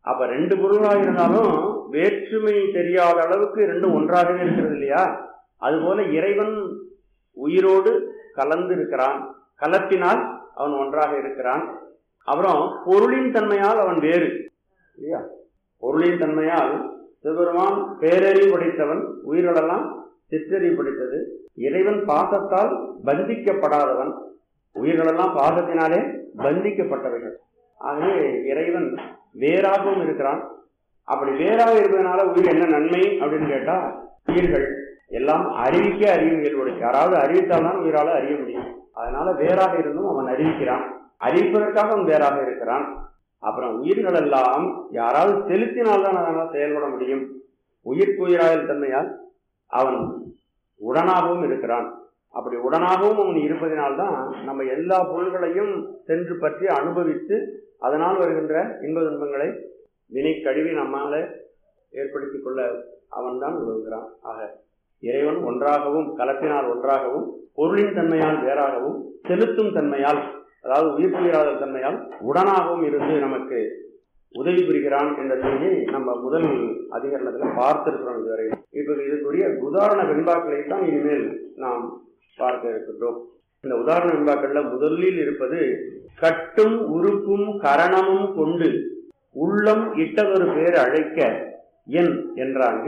அப்ப ரெண்டு பொருளாக இருந்தாலும் வேற்றுமை தெரியாத அளவுக்கு ரெண்டும் ஒன்றாகவே இருக்கிறது இல்லையா அதுபோல இறைவன் உயிரோடு கலந்து இருக்கிறான் கலத்தினால் அவன் ஒன்றாக இருக்கிறான் அப்புறம் பொருளின் தன்மையால் அவன் வேறு இல்லையா பொருளின் தன்மையால் சிவபெருமான் பேரறிவு படைத்தவன் உயிர்களெல்லாம் சிற்றறிவு படைத்தது இறைவன் பாசத்தால் பந்திக்கப்படாதவன் உயிர்களெல்லாம் பாசத்தினாலே பந்திக்கப்பட்டவைகள் ஆகவே இறைவன் வேறாகவும் இருக்கிறான் அப்படி வேறாக இருப்பதனால உயிர் என்ன நன்மை அப்படின்னு கேட்டா உயிர்கள் எல்லாம் அறிவிக்க அறிவு இயல்புடைய யாராவது அறிவித்தால்தான் உயிரால அறிய முடியும் அதனால வேறாக இருந்தும் அவன் அறிவிக்கிறான் அறிவிப்பதற்காக அவன் வேறாக இருக்கிறான் அப்புறம் உயிர்கள் எல்லாம் யாராவது செலுத்தினால்தான் அதனால் செயல்பட முடியும் உயிர்க்குயிராயல் தன்மையால் அவன் உடனாகவும் இருக்கிறான் அப்படி உடனாகவும் அவன் இருப்பதினால்தான் நம்ம எல்லா பொருள்களையும் சென்று பற்றி அனுபவித்து அதனால் வருகின்ற இன்ப துன்பங்களை வினை கழுவி நம்மால ஏற்படுத்திக் கொள்ள அவன்தான் உதவுகிறான் ஆக இறைவன் ஒன்றாகவும் கலப்பினால் ஒன்றாகவும் பொருளின் தன்மையால் வேறாகவும் செலுத்தும் தன்மையால் அதாவது உயிர்ப்புயிராத தன்மையால் உடனாகவும் இருந்து நமக்கு உதவி புரிகிறான் என்ற செய்தியை நம்ம முதல் அதிகரணத்துல பார்த்திருக்கிறோம் இதுவரை இப்ப இதுக்குரிய உதாரண வெண்பாக்களை தான் இனிமேல் நாம் பார்க்க இருக்கின்றோம் இந்த உதாரண வெண்பாக்கள்ல முதலில் இருப்பது கட்டும் உறுப்பும் கரணமும் கொண்டு உள்ளம் இட்டதொரு பேர் அழைக்க என் என்றாங்கு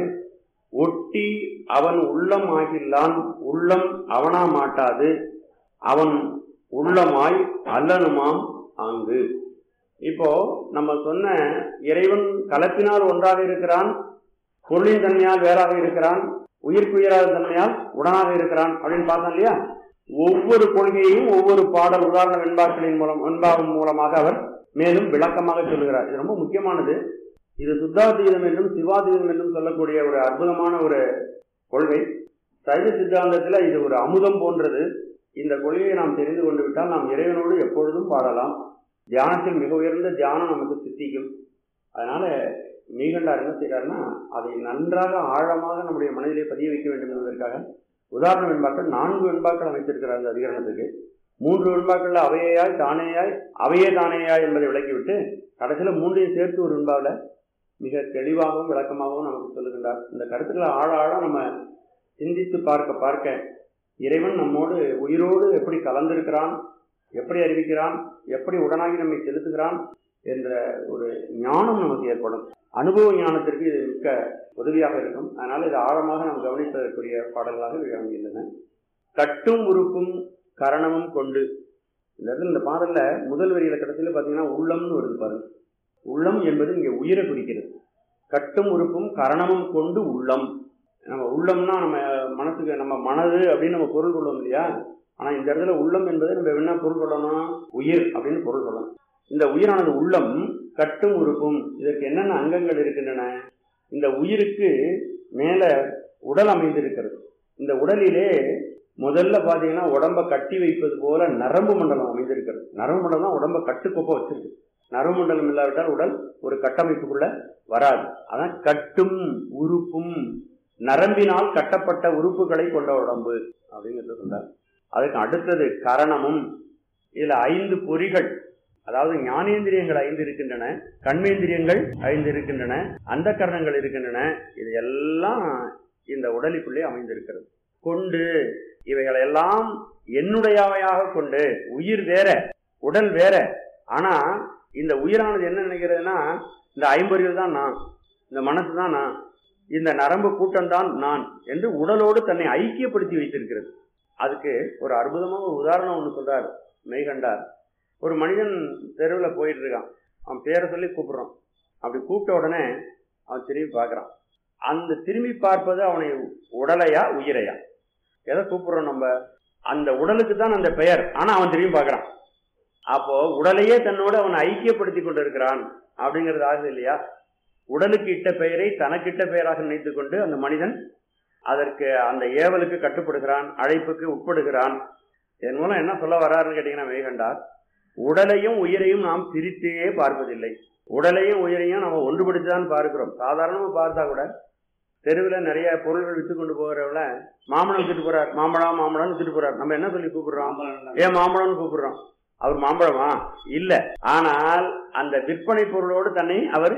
ஒட்டி அவன் உள்ளம் ஆகில்லான் உள்ளம் அவனா மாட்டாது அவன் உள்ளமாய் அல்லனுமாம் ஆங்கு இப்போ நம்ம சொன்ன இறைவன் கலப்பினால் ஒன்றாக இருக்கிறான் பொருளின் தன்மையால் வேறாக இருக்கிறான் உயிர்க்குயிராத தன்மையால் உடனாக இருக்கிறான் அப்படின்னு பார்த்தோம் இல்லையா ஒவ்வொரு கொள்கையையும் ஒவ்வொரு பாடல் உதாரண வெண்பாக்களின் மூலம் வெண்பாவின் மூலமாக அவர் மேலும் விளக்கமாக சொல்லுகிறார் இது ரொம்ப முக்கியமானது இது சுத்தாதீதம் என்றும் சிவாதீதம் என்றும் சொல்லக்கூடிய ஒரு அற்புதமான ஒரு கொள்கை சைவ சித்தாந்தத்தில் இது ஒரு அமுதம் போன்றது இந்த கொள்கையை நாம் தெரிந்து கொண்டு விட்டால் நாம் இறைவனோடு எப்பொழுதும் பாடலாம் தியானத்தில் மிக உயர்ந்த தியானம் நமக்கு சித்திக்கும் அதனால மீகண்டார் என்ன செய்கிறாருன்னா அதை நன்றாக ஆழமாக நம்முடைய மனதிலே பதிய வைக்க வேண்டும் என்பதற்காக உதாரண வெண்பாக்கள் நான்கு வெண்பாக்கள் அமைத்திருக்கிறார் அந்த அதிகரணத்துக்கு மூன்று வெண்பாக்கள்ல அவையாய் தானேயாய் அவையே தானேயாய் என்பதை விளக்கிவிட்டு கடைசியில் மூன்றையும் சேர்த்து ஒரு வெண்பாவில் மிக தெளிவாகவும் விளக்கமாகவும் நமக்கு சொல்லுகின்றார் இந்த கருத்துக்களை ஆழ ஆழ நம்ம சிந்தித்து பார்க்க பார்க்க இறைவன் நம்மோடு உயிரோடு எப்படி கலந்திருக்கிறான் எப்படி அறிவிக்கிறான் எப்படி உடனாகி நம்மை செலுத்துகிறான் என்ற ஒரு ஞானம் நமக்கு ஏற்படும் அனுபவ ஞானத்திற்கு இது மிக்க உதவியாக இருக்கும் அதனால இது ஆழமாக நாம் கவனிப்பதற்குரிய பாடல்களாக இவை அமைகின்றன கட்டும் உறுப்பும் கரணமும் கொண்டு இந்த இடத்துல இந்த பாடல்ல முதல் வரியில கடைசியில பாத்தீங்கன்னா உள்ளம்னு வருது பாருங்க உள்ளம் என்பது இங்கே உயிரை குறிக்கிறது கட்டும் உறுப்பும் கரணமும் கொண்டு உள்ளம் நம்ம உள்ளம்னா நம்ம மனசுக்கு நம்ம மனது அப்படின்னு நம்ம பொருள் கொள்ளும் இல்லையா ஆனா இந்த இடத்துல உள்ளம் என்பது நம்ம என்ன பொருள் கொள்ளணும் உயிர் அப்படின்னு பொருள் கொள்ளணும் இந்த உயிரானது உள்ளம் கட்டும் உறுப்பும் இதற்கு என்னென்ன அங்கங்கள் இருக்கின்றன இந்த உயிருக்கு மேல உடல் அமைந்திருக்கிறது இந்த உடலிலே முதல்ல பாத்தீங்கன்னா உடம்ப கட்டி வைப்பது போல நரம்பு மண்டலம் அமைந்திருக்கிறது நரம்பு மண்டலம் தான் உடம்ப கட்டுக்கோப்ப வச்சிருக்கு நரம்பு மண்டலம் இல்லாவிட்டால் உடல் ஒரு கட்டமைப்புக்குள்ள வராது அதான் கட்டும் உறுப்பும் நரம்பினால் கட்டப்பட்ட உறுப்புகளை கொண்ட உடம்பு அப்படிங்கிறது சொல்றார் அதுக்கு அடுத்தது கரணமும் இதுல ஐந்து பொறிகள் அதாவது ஞானேந்திரியங்கள் ஐந்து இருக்கின்றன கண்மேந்திரியங்கள் ஐந்து இருக்கின்றன அந்த கரணங்கள் இருக்கின்றன இது எல்லாம் இந்த உடலுக்குள்ளே அமைந்திருக்கிறது கொண்டு இவைகளை எல்லாம் என்னுடையவையாக கொண்டு உயிர் வேற உடல் வேற ஆனா இந்த உயிரானது என்ன நினைக்கிறதுனா இந்த ஐம்பொறிகள் தான் நான் இந்த மனசு தான் நான் இந்த நரம்பு கூட்டம் தான் நான் என்று உடலோடு தன்னை ஐக்கியப்படுத்தி வைத்திருக்கிறது அதுக்கு ஒரு அற்புதமான ஒரு உதாரணம் ஒன்று சொல்றாரு மெய்கண்டார் ஒரு மனிதன் தெருவில் போயிட்டு இருக்கான் அவன் பேரை சொல்லி கூப்பிடுறான் அப்படி கூப்பிட்ட உடனே அவன் திரும்பி பார்க்குறான் அந்த திரும்பி பார்ப்பது அவனை உடலையா உயிரையா எதை கூப்பிடுறோம் நம்ம அந்த உடலுக்கு தான் அந்த பெயர் ஆனா அவன் திரும்பி பார்க்கறான் அப்போ உடலையே தன்னோடு அவன் ஐக்கியப்படுத்தி கொண்டிருக்கிறான் அப்படிங்கிறது ஆகுது இல்லையா உடலுக்கு இட்ட பெயரை தனக்கிட்ட பெயராக நினைத்துக் கொண்டு அந்த மனிதன் அதற்கு அந்த ஏவலுக்கு கட்டுப்படுகிறான் அழைப்புக்கு உட்படுகிறான் இதன் மூலம் என்ன சொல்ல வர்றாருன்னு கேட்டீங்கன்னா மேகண்டார் உடலையும் உயிரையும் நாம் பிரித்தே பார்ப்பதில்லை உடலையும் உயிரையும் நம்ம ஒன்றுபடுத்தி தான் பார்க்கிறோம் சாதாரணமா பார்த்தா கூட தெருவில் நிறைய பொருள்கள் வித்து கொண்டு போகிறவங்கள மாம்பழம் வித்துட்டு போறார் மாம்பழம் மாம்பழம் வித்துட்டு போறார் நம்ம என்ன சொல்லி கூப்பிடுறோம் ஏன் மாம்பழம்னு கூப்பிடுறோம் அவர் மாம்பழமா இல்ல ஆனால் அந்த விற்பனை பொருளோடு தன்னை அவர்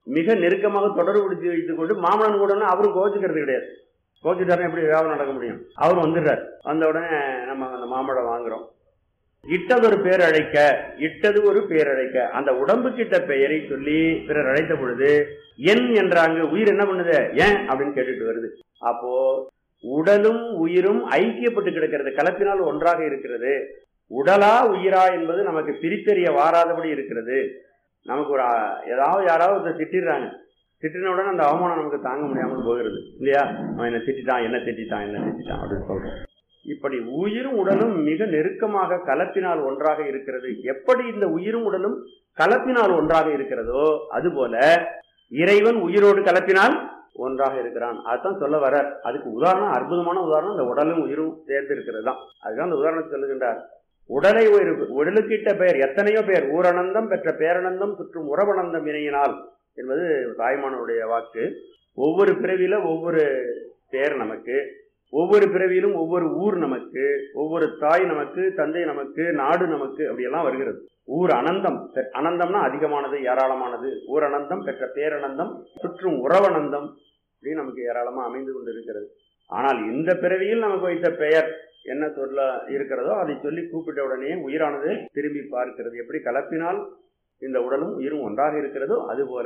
மிக நெருக்கமாக தொடர்புபடுத்தி வைத்துக் கொண்டு மாமனன் கூட அவரும் கோச்சுக்கிறது கிடையாது கோச்சுட்டாருன்னா எப்படி வியாபாரம் நடக்க முடியும் அவர் வந்துடுறார் வந்த உடனே நம்ம அந்த மாம்பழம் வாங்குறோம் இட்டது ஒரு பேர் அழைக்க இட்டது ஒரு பேர் அழைக்க அந்த உடம்பு கிட்ட பெயரை சொல்லி பிறர் அழைத்த பொழுது என் என்றாங்க உயிர் என்ன பண்ணுது ஏன் அப்படின்னு கேட்டுட்டு வருது அப்போ உடலும் உயிரும் ஐக்கியப்பட்டு கிடக்கிறது கலப்பினால் ஒன்றாக இருக்கிறது உடலா உயிரா என்பது நமக்கு பிரித்தறிய வாராதபடி இருக்கிறது நமக்கு ஒரு அ- ஏதாவது யாராவது ஒருத்தர் திட்டிடுறாங்க திட்டின உடனே அந்த அவமானம் நமக்கு தாங்க முடியாமல் போகிறது இல்லையா அவன் என்ன திட்டிட்டான் என்ன திட்டிட்டான் என்ன திட்டிட்டான் அப்படின்னு சொல்றோம் இப்படி உயிரும் உடலும் மிக நெருக்கமாக கலப்பினால் ஒன்றாக இருக்கிறது எப்படி இந்த உயிரும் உடலும் கலப்பினால் ஒன்றாக இருக்கிறதோ அதுபோல இறைவன் உயிரோடு கலப்பினால் ஒன்றாக இருக்கிறான் அதுதான் சொல்ல வர அதுக்கு உதாரணம் அற்புதமான உதாரணம் இந்த உடலும் உயிரும் சேர்ந்து இருக்கிறது தான் அதுதான் அந்த உதாரணத்தை சொல்லுகின்றார் உடலை உயிர் உடலுக்கிட்ட பெயர் எத்தனையோ பேர் ஊரனந்தம் பெற்ற பேரனந்தம் சுற்றும் உறவனந்தம் இணையினால் என்பது தாய்மானவருடைய வாக்கு ஒவ்வொரு பிறவியில ஒவ்வொரு பேர் நமக்கு ஒவ்வொரு பிறவியிலும் ஒவ்வொரு ஊர் நமக்கு ஒவ்வொரு தாய் நமக்கு தந்தை நமக்கு நாடு நமக்கு அப்படியெல்லாம் வருகிறது ஊர் அனந்தம் பெ- அனந்தம்னா அதிகமானது ஏராளமானது ஊர் அனந்தம் பெற்ற பேரனந்தம் சுற்றும் உறவனந்தம் இப்படி நமக்கு ஏராளமா அமைந்து கொண்டிருக்கிறது ஆனால் இந்த பிறவியில் நமக்கு வைத்த பெயர் என்ன சொல்ல இருக்கிறதோ அதை சொல்லி கூப்பிட்ட உடனே உயிரானது திரும்பி பார்க்கிறது எப்படி கலப்பினால் இந்த உடலும் உயிரும் ஒன்றாக இருக்கிறதோ அதுபோல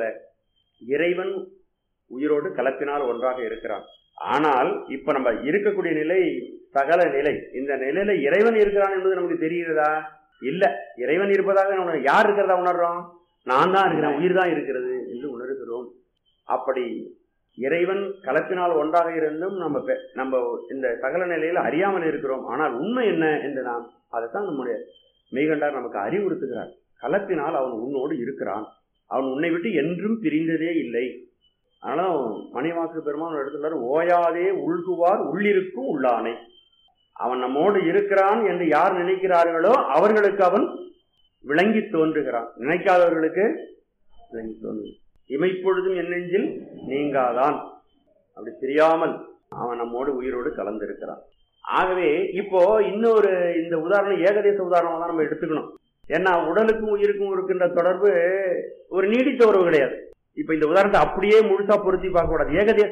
இறைவன் உயிரோடு கலப்பினால் ஒன்றாக இருக்கிறான் ஆனால் இப்ப நம்ம இருக்கக்கூடிய நிலை சகல நிலை இந்த நிலையில இறைவன் இருக்கிறான் என்பது நமக்கு தெரிகிறதா இல்ல இறைவன் இருப்பதாக நம்ம யார் இருக்கிறதா உணர்றோம் நான் தான் இருக்கிறேன் உயிர் தான் இருக்கிறது என்று உணர்கிறோம் அப்படி இறைவன் கலப்பினால் ஒன்றாக இருந்தும் நம்ம பெ- நம்ம இந்த சகல நிலையில அறியாமல் இருக்கிறோம் ஆனால் உண்மை என்ன என்று நாம் அதைத்தான் நம்முடைய மெய்கண்டார் நமக்கு அறிவுறுத்துகிறார் கலப்பினால் அவன் உன்னோடு இருக்கிறான் அவன் உன்னை விட்டு என்றும் பிரிந்ததே இல்லை அதனால மணிவாசு பெருமான் ஒரு இடத்துல ஓயாதே உள்குவார் உள்ளிருக்கும் உள்ளானை அவன் நம்மோடு இருக்கிறான் என்று யார் நினைக்கிறார்களோ அவர்களுக்கு அவன் விளங்கி தோன்றுகிறான் நினைக்காதவர்களுக்கு விளங்கி தோன்று இமைப்பொழுதும் என் நெஞ்சில் நீங்காதான் அப்படி தெரியாமல் அவன் நம்மோடு உயிரோடு கலந்திருக்கிறான் ஆகவே இப்போ இன்னொரு இந்த உதாரணம் ஏகதேச உதாரணமா தான் நம்ம எடுத்துக்கணும் ஏன்னா உடலுக்கும் உயிருக்கும் இருக்கின்ற தொடர்பு ஒரு நீடித்த உறவு கிடையாது இப்ப இந்த உதாரணத்தை அப்படியே முழுசா பொருத்தி பார்க்க கூடாது ஏகதேச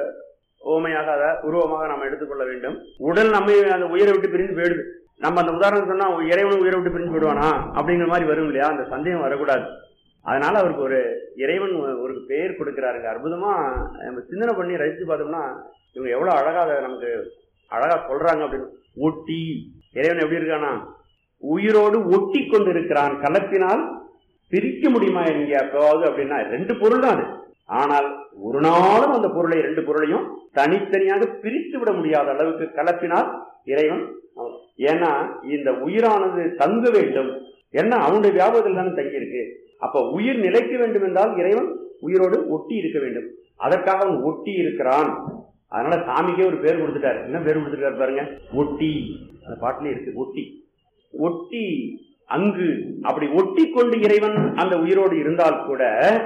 ஓமையாக அதை உருவமாக நம்ம எடுத்துக்கொள்ள வேண்டும் உடல் நம்ம அந்த உயிரை விட்டு பிரிந்து போயிடுது நம்ம அந்த உதாரணம் சொன்னா இறைவனும் உயிரை விட்டு பிரிஞ்சு போயிடுவானா அப்படிங்கிற மாதிரி வரும் இல்லையா அந்த சந்தேகம் வரக்கூடாது அதனால அவருக்கு ஒரு இறைவன் ஒரு பெயர் கொடுக்கிறாருங்க அற்புதமா நம்ம சிந்தனை பண்ணி ரசித்து பார்த்தோம்னா இவங்க எவ்வளவு அழகா அதை நமக்கு அழகா சொல்றாங்க அப்படின்னு ஒட்டி இறைவன் எப்படி இருக்கானா உயிரோடு ஒட்டி கொண்டு இருக்கிறான் கலப்பினால் பிரிக்க முடியுமா இங்க எப்பவாவது அப்படின்னா ரெண்டு பொருள் தான் அது ஆனால் ஒரு நாளும் அந்த பொருளை ரெண்டு பொருளையும் தனித்தனியாக பிரித்து விட முடியாத அளவுக்கு கலப்பினால் இறைவன் அவன். ஏன்னா இந்த உயிரானது தங்க வேண்டும் ஏன்னா அவனுடைய வியாபகத்தில் தானே தங்கி இருக்கு அப்ப உயிர் நிலைக்க வேண்டும் என்றால் இறைவன் உயிரோடு ஒட்டி இருக்க வேண்டும் அதற்காக அவன் ஒட்டி இருக்கிறான் அதனால சாமிக்கே ஒரு பேர் கொடுத்துட்டாரு என்ன பேர் கொடுத்துட்டாரு பாருங்க ஒட்டி அந்த பாட்டிலே இருக்கு ஒட்டி ஒட்டி அங்கு அப்படி ஒட்டி கொண்டு இறைவன் அந்த உயிரோடு இருந்தால் கூட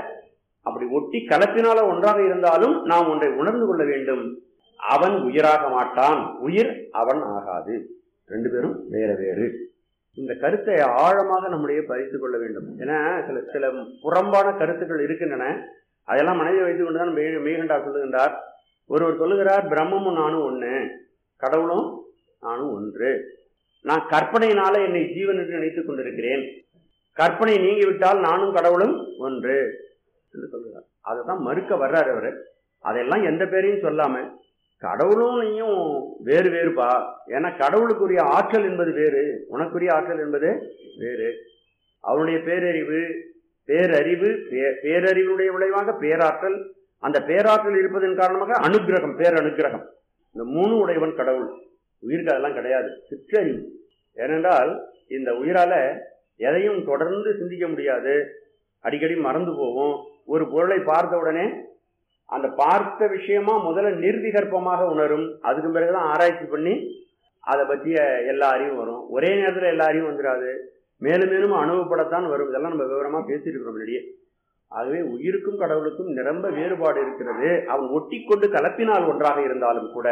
அப்படி ஒட்டி கலப்பினால ஒன்றாக இருந்தாலும் நாம் ஒன்றை உணர்ந்து கொள்ள வேண்டும் அவன் உயிராக மாட்டான் உயிர் அவன் ஆகாது ரெண்டு பேரும் வேற வேறு இந்த கருத்தை ஆழமாக நம்முடைய பதித்து கொள்ள வேண்டும் ஏன்னா சில சில புறம்பான கருத்துக்கள் இருக்கின்றன அதெல்லாம் மனைவி வைத்துக் கொண்டுதான் மெய் மெய்கண்டா சொல்லுகின்றார் ஒருவர் சொல்லுகிறார் பிரம்மமும் நானும் ஒண்ணு கடவுளும் நானும் ஒன்று நான் கற்பனையினால என்னை ஜீவன் என்று நினைத்துக் கொண்டிருக்கிறேன் கற்பனை நீங்கிவிட்டால் நானும் கடவுளும் ஒன்று என்று சொல்லுகிறார் அதை தான் மறுக்க வர்றாரு அவரு அதெல்லாம் எந்த பேரையும் சொல்லாம கடவுளும் நீயும் வேறு வேறுபா ஏன்னா கடவுளுக்குரிய ஆற்றல் என்பது வேறு உனக்குரிய ஆற்றல் என்பது வேறு அவனுடைய பேரறிவு பேரறிவு பே- பேரறிவுடைய விளைவாக பேராற்றல் அந்த பேராற்றல் இருப்பதன் காரணமாக அனுக்கிரகம் பேரனுக்கிரகம் இந்த மூணு உடையவன் கடவுள் உயிருக்கு அதெல்லாம் கிடையாது சிற்றறிவு ஏனென்றால் இந்த உயிரால எதையும் தொடர்ந்து சிந்திக்க முடியாது அடிக்கடி மறந்து போகும் ஒரு பொருளை பார்த்த உடனே அந்த பார்த்த விஷயமா முதல்ல நிர்விகற்பமாக உணரும் அதுக்கு பிறகுதான் ஆராய்ச்சி பண்ணி அதை பற்றிய எல்லா அறிவும் வரும் ஒரே நேரத்தில் எல்லா அறிவும் வந்துடாது மேலும் மேலும் அனுபவப்படத்தான் வரும் இதெல்லாம் நம்ம விவரமா பேசிட்டு இருக்கிறோம் முன்னாடியே ஆகவே உயிருக்கும் கடவுளுக்கும் நிரம்ப வேறுபாடு இருக்கிறது அவன் ஒட்டிக்கொண்டு கலப்பினால் ஒன்றாக இருந்தாலும் கூட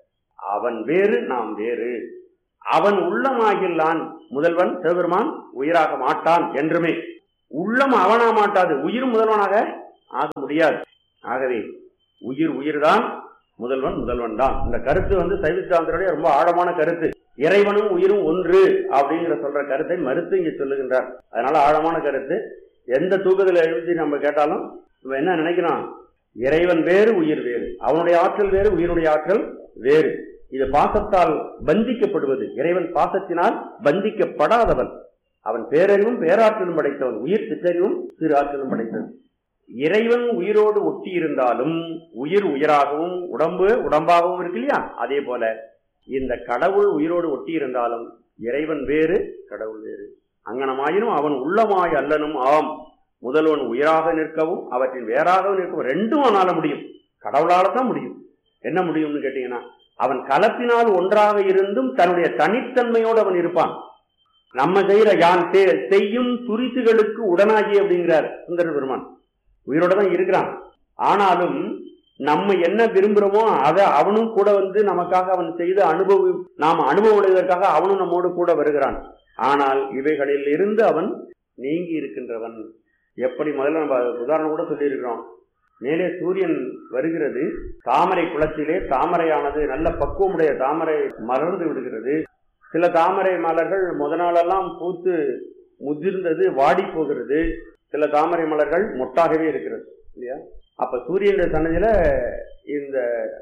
அவன் வேறு நாம் வேறு அவன் உள்ளமாகில்லான் முதல்வன் சிவபெருமான் உயிராக மாட்டான் என்றுமே உள்ளம் அவனா மாட்டாது உயிரும் முதல்வனாக ஆக முடியாது ஆகவே உயிர் உயிர்தான் முதல்வன் முதல்வன் தான் இந்த கருத்து வந்து சைவ சித்தாந்தருடைய ரொம்ப ஆழமான கருத்து இறைவனும் உயிரும் ஒன்று அப்படிங்கிற சொல்ற கருத்தை மறுத்து இங்க சொல்லுகின்றார் அதனால ஆழமான கருத்து எந்த தூக்கத்தில் எழுதி நம்ம கேட்டாலும் நம்ம என்ன நினைக்கிறோம் இறைவன் வேறு உயிர் வேறு அவனுடைய ஆற்றல் வேறு உயிருடைய ஆற்றல் வேறு இது பாசத்தால் பந்திக்கப்படுவது இறைவன் பாசத்தினால் பந்திக்கப்படாதவன் அவன் பேரறிவும் பேராற்றலும் படைத்தவன் உயிர் சிற்றறிவும் சிறு ஆற்றலும் படைத்தவன் இறைவன் உயிரோடு ஒட்டி இருந்தாலும் உயிர் உயிராகவும் உடம்பு உடம்பாகவும் இருக்கு இல்லையா அதே போல இந்த கடவுள் உயிரோடு ஒட்டி இருந்தாலும் இறைவன் வேறு கடவுள் வேறு அங்கனமாயினும் அவன் உள்ளமாய் அல்லனும் ஆம் முதல்வன் உயிராக நிற்கவும் அவற்றின் வேறாகவும் நிற்கவும் ரெண்டும் அவனால முடியும் கடவுளால தான் முடியும் என்ன முடியும்னு கேட்டீங்கன்னா அவன் கலப்பினால் ஒன்றாக இருந்தும் தன்னுடைய தனித்தன்மையோடு அவன் இருப்பான் நம்ம செய்யற யான் செ- செய்யும் துரிசுகளுக்கு உடனாகி அப்படிங்கிறார் சுந்தர பெருமான் உயிரோட தான் இருக்கிறான் ஆனாலும் நம்ம என்ன விரும்புறோமோ அதை அவனும் கூட வந்து நமக்காக அவன் செய்த அனுபவி நாம் அனுபவம் அடைவதற்காக அவனும் நம்மோடு கூட வருகிறான் ஆனால் இவைகளில் இருந்து அவன் நீங்கி இருக்கின்றவன் எப்படி முதல்ல நம்ம உதாரணம் கூட சொல்லியிருக்கிறோம் மேலே சூரியன் வருகிறது தாமரை குளத்திலே தாமரையானது நல்ல பக்குவமுடைய தாமரை மலர்ந்து விடுகிறது சில தாமரை மலர்கள் முத நாளெல்லாம் பூத்து முதிர்ந்தது வாடி போகிறது சில தாமரை மலர்கள் மொட்டாகவே இருக்கிறது இல்லையா அப்ப சூரியனுடைய சன்னதியில இந்த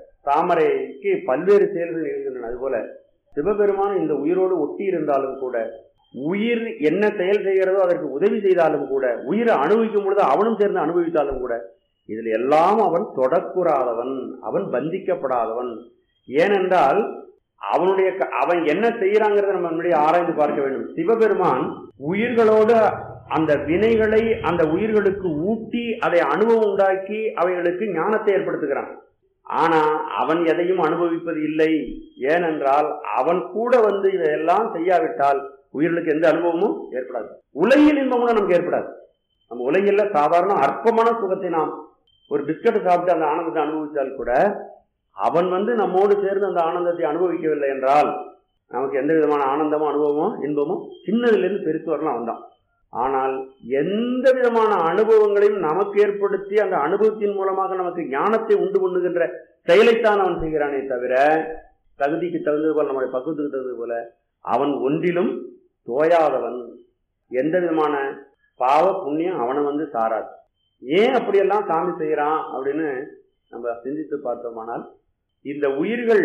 தாமரைக்கு பல்வேறு செயல்கள் இருக்கின்றன அதுபோல சிவபெருமான் இந்த உயிரோடு ஒட்டி இருந்தாலும் கூட உயிர் என்ன செயல் செய்கிறதோ அதற்கு உதவி செய்தாலும் கூட உயிரை அனுபவிக்கும் பொழுது அவனும் சேர்ந்து அனுபவித்தாலும் கூட இதில் எல்லாம் அவன் தொடக்கூறாதவன் அவன் பந்திக்கப்படாதவன் ஏனென்றால் அவனுடைய க- அவன் என்ன செய்யறாங்கிறத நம்ம முன்னாடி ஆராய்ந்து பார்க்க வேண்டும் சிவபெருமான் உயிர்களோடு அந்த வினைகளை அந்த உயிர்களுக்கு ஊட்டி அதை அனுபவம் உண்டாக்கி அவைகளுக்கு ஞானத்தை ஏற்படுத்துகிறான் ஆனா அவன் எதையும் அனுபவிப்பது இல்லை ஏனென்றால் அவன் கூட வந்து இதையெல்லாம் செய்யாவிட்டால் உயிர்களுக்கு எந்த அனுபவமும் ஏற்படாது உலகில் இன்பம் கூட நமக்கு ஏற்படாது நம்ம உலகில் சாதாரண அற்பமான சுகத்தை நாம் ஒரு பிஸ்கட் சாப்பிட்டு அந்த ஆனந்தத்தை அனுபவித்தால் கூட அவன் வந்து நம்மோடு சேர்ந்து அந்த ஆனந்தத்தை அனுபவிக்கவில்லை என்றால் நமக்கு எந்த விதமான ஆனந்தமும் அனுபவமும் இன்பமும் சின்னதிலிருந்து பெருத்து வரலாம் வந்தான் ஆனால் எந்த விதமான அனுபவங்களையும் நமக்கு ஏற்படுத்தி அந்த அனுபவத்தின் மூலமாக நமக்கு ஞானத்தை உண்டு பண்ணுகின்ற செயலைத்தான் அவன் செய்கிறானே தவிர தகுதிக்கு தகுந்தது போல நம்முடைய பக்குவத்துக்கு தகுந்தது போல அவன் ஒன்றிலும் தோயாதவன் எந்த விதமான பாவ புண்ணியம் அவனை வந்து சாராது ஏன் அப்படியெல்லாம் சாமி செய்யறான் அப்படின்னு நம்ம சிந்தித்து பார்த்தோமானால் இந்த உயிர்கள்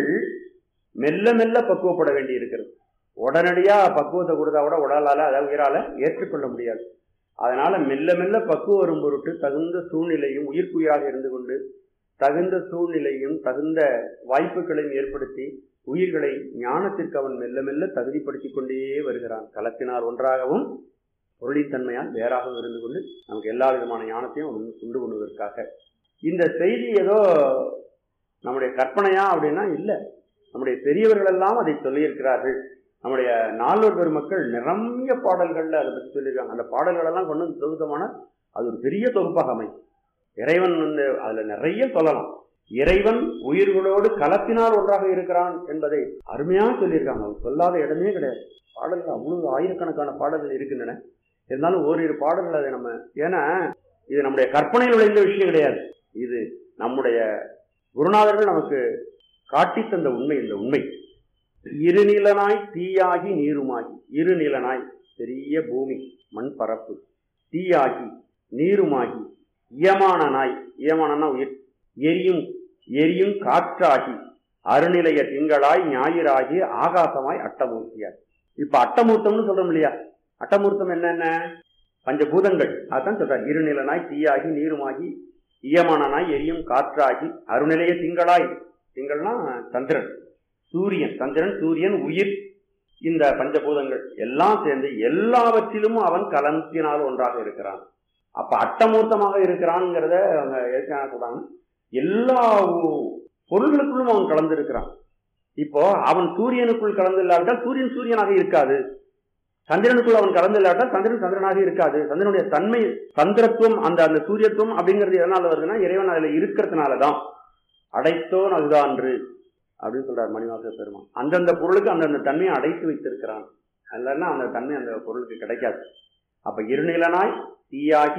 மெல்ல மெல்ல பக்குவப்பட வேண்டி இருக்கிறது உடனடியா பக்குவத்தை கொடுத்தா கூட உடலால அதாவது உயிரால ஏற்றுக்கொள்ள முடியாது அதனால மெல்ல மெல்ல பக்குவம் வரும் பொருட்டு தகுந்த சூழ்நிலையும் உயிர்க்குயிராக இருந்து கொண்டு தகுந்த சூழ்நிலையும் தகுந்த வாய்ப்புகளையும் ஏற்படுத்தி உயிர்களை ஞானத்திற்கு அவன் மெல்ல மெல்ல தகுதிப்படுத்திக் கொண்டே வருகிறான் களத்தினால் ஒன்றாகவும் பொருளித்தன்மையால் வேறாகவும் இருந்து கொண்டு நமக்கு எல்லா விதமான ஞானத்தையும் அவன் உண்டு பண்ணுவதற்காக இந்த செய்தி ஏதோ நம்முடைய கற்பனையா அப்படின்னா இல்லை நம்முடைய பெரியவர்கள் எல்லாம் அதை சொல்லியிருக்கிறார்கள் நம்முடைய நால்வர் பெருமக்கள் நிரம்பிய பாடல்கள்ல அதை பற்றி சொல்லியிருக்காங்க அந்த பாடல்கள் எல்லாம் கொண்டு வந்து தொகுத்தமான அது ஒரு பெரிய தொகுப்பாக அமையும் இறைவன் வந்து அதுல நிறைய சொல்லலாம் இறைவன் உயிர்களோடு கலப்பினால் ஒன்றாக இருக்கிறான் என்பதை அருமையாக சொல்லியிருக்காங்க அவங்க சொல்லாத இடமே கிடையாது பாடல்கள் அவ்வளவு ஆயிரக்கணக்கான பாடல்கள் இருக்கின்றன இருந்தாலும் ஓரிரு பாடல்கள் அதை நம்ம ஏன்னா இது நம்முடைய கற்பனையில் விளைந்த விஷயம் கிடையாது இது நம்முடைய குருநாதர்கள் நமக்கு காட்டி தந்த உண்மை இந்த உண்மை இருநிலனாய் தீயாகி நீருமாகி இருநிலனாய் பெரிய பூமி மண் பரப்பு தீயாகி நீருமாகி இயமானனாய் இயமானனா உயிர் எரியும் எரியும் காற்றாகி அருநிலைய திங்களாய் ஞாயிறாகி ஆகாசமாய் அட்டமூர்த்தியாய் இப்ப அட்டமூர்த்தம்னு சொல்றோம் இல்லையா அட்டமூர்த்தம் என்னென்ன பஞ்சபூதங்கள் அதான் சொல்றார் இருநிலனாய் தீயாகி நீருமாகி ஈயமானனாய் எரியும் காற்றாகி அருநிலைய திங்களாய் திங்கள்னா சந்திரன் சூரியன் சந்திரன் சூரியன் உயிர் இந்த பஞ்சபூதங்கள் எல்லாம் சேர்ந்து எல்லாவற்றிலும் அவன் கலந்தினால் ஒன்றாக இருக்கிறான் அப்ப அட்டமூர்த்தமாக இருக்கிறான்ங்கிறத அவங்க ஏற்கனவே சொல்றாங்க எல்லா பொருள்களுக்குள்ளும் அவன் கலந்திருக்கிறான் இப்போ அவன் சூரியனுக்குள் கலந்து இல்லாவிட்டால் சூரியன் சூரியனாக இருக்காது சந்திரனுக்குள் அவன் கலந்து இல்லாவிட்டால் சந்திரன் சந்திரனாக இருக்காது சந்திரனுடைய தன்மை சந்திரத்துவம் அந்த அந்த சூரியத்துவம் அப்படிங்கிறது எதனால வருதுன்னா இறைவன் அதுல இருக்கிறதுனாலதான் அடைத்தோன் அதுதான்று அப்படின்னு சொல்றார் மணிவாச பெருமான் அந்தந்த பொருளுக்கு அந்தந்த தன்மையை அடைத்து வைத்திருக்கிறான் இல்லைன்னா அந்த தன்மை அந்த பொருளுக்கு கிடைக்காது அப்ப இருநிலனாய் தீயாகி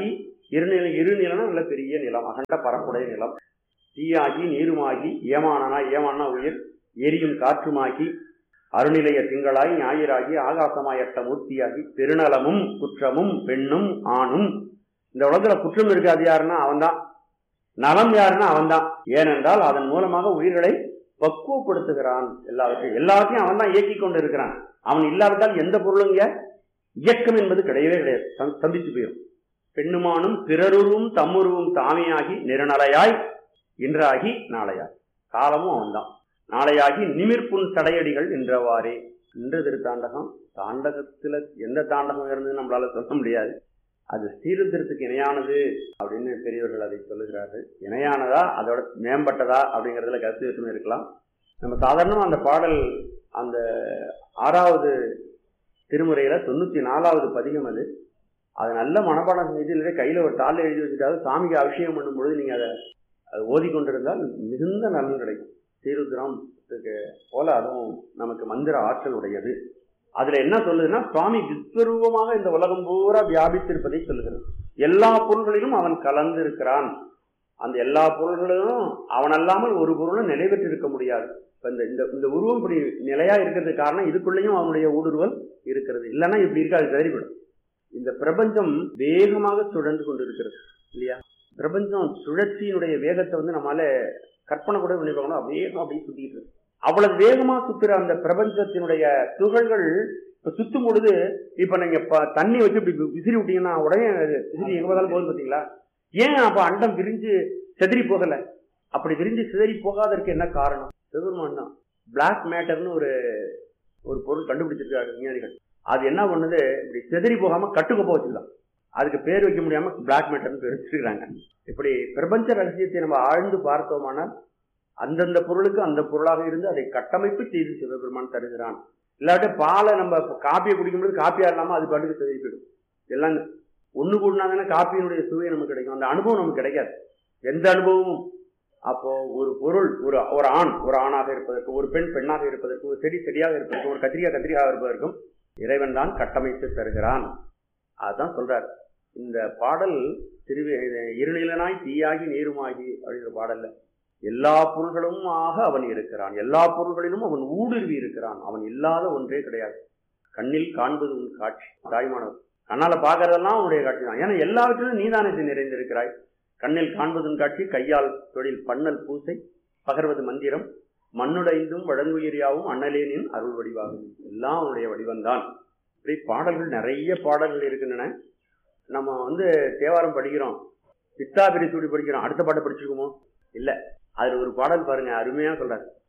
இருநில இருநிலம்னா நல்ல பெரிய நிலம் அகண்ட பரப்புடைய நிலம் தீயாகி நீருமாகி ஏமானனா ஏமானா உயிர் எரியும் காற்றுமாகி அருநிலைய திங்களாய் ஞாயிறாகி ஆகாசமாயட்ட மூர்த்தியாகி பெருநலமும் குற்றமும் பெண்ணும் ஆணும் இந்த உலகத்துல குற்றம் இருக்காது யாருன்னா அவன்தான் நலம் யாருன்னா அவன்தான் ஏனென்றால் அதன் மூலமாக உயிர்களை பக்குவப்படுத்துகிறான் எல்லாவற்றையும் எல்லாத்தையும் அவன் தான் இயக்கி கொண்டு இருக்கிறான் அவன் இல்லாவிட்டால் எந்த பொருளும் இங்க இயக்கம் என்பது கிடையவே கிடையாது சந்- சந்திச்சு போயிடும் பெண்ணுமானும் பிறருருவும் தம்முருவும் தாமையாகி நிறநலையாய் இன்றாகி நாளையாய் காலமும் அவன்தான் நாளையாகி நிமிர்ப்புண் தடையடிகள் என்றவாறே இன்று திருத்தாண்டகம் தாண்டகத்துல எந்த தாண்டகம் இருந்தது நம்மளால சொல்ல முடியாது அது சீர்திருத்தத்துக்கு இணையானது அப்படின்னு பெரியவர்கள் அதை சொல்லுகிறார்கள் இணையானதா அதோட மேம்பட்டதா அப்படிங்கிறதுல கருத்து வேற்றுமை இருக்கலாம் நம்ம சாதாரணமா அந்த பாடல் அந்த ஆறாவது திருமுறையில தொண்ணூத்தி நாலாவது பதிகம் அது அது நல்ல மனப்பாடம் செஞ்சு இல்லை கையில ஒரு தாள் எழுதி வச்சுட்டாவது சாமிக்கு அபிஷேகம் பண்ணும் பொழுது நீங்க அதை அதை ஓதிக்கொண்டிருந்தால் மிகுந்த நலன் கிடைக்கும் சீருத்ராமத்துக்கு போல அதுவும் நமக்கு மந்திர ஆற்றல் உடையது அதுல என்ன சொல்லுதுன்னா சுவாமி விஸ்வரூபமாக இந்த உலகம் பூரா வியாபித்திருப்பதை சொல்லுகிறது எல்லா பொருள்களிலும் அவன் கலந்து இருக்கிறான் அந்த எல்லா பொருள்களிலும் அவன் அல்லாமல் ஒரு பொருளும் நிலை பெற்று இருக்க முடியாது இப்ப இந்த இந்த இந்த உருவம் இப்படி நிலையா இருக்கிறதுக்கு காரணம் இதுக்குள்ளேயும் அவனுடைய ஊடுருவல் இருக்கிறது இல்லைன்னா இப்படி இருக்காது தெரிவிடும் இந்த பிரபஞ்சம் வேகமாக சுழன்று கொண்டிருக்கிறது இல்லையா பிரபஞ்சம் சுழற்சியினுடைய வேகத்தை வந்து நம்மால கற்பனை கூட பண்ணி பார்க்கணும் வேகம் அப்படியே சுத்திட்டு இருக்கு அவ்வளவு வேகமா சுத்துற அந்த பிரபஞ்சத்தினுடைய துகள்கள் இப்ப சுத்தும் பொழுது இப்ப நீங்க ப- தண்ணி வச்சு இப்படி விசிறி விட்டீங்கன்னா உடனே அது விசிறி எங்க பார்த்தாலும் போகுது பாத்தீங்களா ஏன் அப்ப அண்டம் விரிஞ்சு செதறி போகல அப்படி விரிஞ்சு சிதறி போகாதற்கு என்ன காரணம் சிவபெருமான் தான் பிளாக் மேட்டர்னு ஒரு ஒரு பொருள் கண்டுபிடிச்சிருக்காரு விஞ்ஞானிகள் அது என்ன பண்ணுது இப்படி செதறி போகாம கட்டுக்கோப்ப வச்சுக்கலாம் அதுக்கு பேர் வைக்க முடியாம பிளாக் மேட்டர்னு பேர் வச்சிருக்காங்க இப்படி பிரபஞ்ச ரகசியத்தை நம்ம ஆழ்ந்து பார்த்தோமானால் அந்தந்த பொருளுக்கு அந்த பொருளாக இருந்து அதை கட்டமைப்பு செய்து சிவபெருமான் தருகிறான் இல்லாட்டி பாலை நம்ம காப்பியை குடிக்கும்போது காப்பியா இல்லாம அது பாட்டுக்கு செதறி போயிடும் எல்லாம் ஒண்ணு கூடினா தானே காப்பியினுடைய சுவை நமக்கு கிடைக்கும் அந்த அனுபவம் நமக்கு கிடைக்காது எந்த அனுபவமும் அப்போ ஒரு பொருள் ஒரு ஒரு ஆண் ஒரு ஆணாக இருப்பதற்கு ஒரு பெண் பெண்ணாக இருப்பதற்கு ஒரு செடி செடியாக இருப்பதற்கு ஒரு கத்திரிக்காய் கத்திரிக்காக இருப்பதற்கும் இறைவன் தான் கட்டமைத்து தருகிறான் அதுதான் சொல்றார் இந்த பாடல் திருவி இருநிலனாய் தீயாகி நீருமாகி அப்படிங்கிற பாடல்ல எல்லா பொருள்களும் ஆக அவன் இருக்கிறான் எல்லா பொருள்களிலும் அவன் ஊடுருவி இருக்கிறான் அவன் இல்லாத ஒன்றே கிடையாது கண்ணில் காண்பது உன் காட்சி தாய்மானவர் கண்ணால பாக்குறதெல்லாம் உன்னுடைய காட்சி தான் ஏன்னா எல்லாவற்றிலும் நீதானே நிறைந்திருக்கிறாய் கண்ணில் காண்பதும் காட்சி கையால் தொழில் பண்ணல் பூசை பகர்வது மந்திரம் மண்ணுடைந்தும் வழங்குயிரியாவும் அண்ணலேனின் அருள் வடிவாகும் எல்லாம் அவனுடைய வடிவம்தான் இப்படி பாடல்கள் நிறைய பாடல்கள் இருக்கின்றன நம்ம வந்து தேவாரம் படிக்கிறோம் பித்தா பிரிசூடி படிக்கிறோம் அடுத்த பாட்டை படிச்சிருக்குமோ இல்ல அதுல ஒரு பாடல் பாருங்க அருமையா சொல்றாரு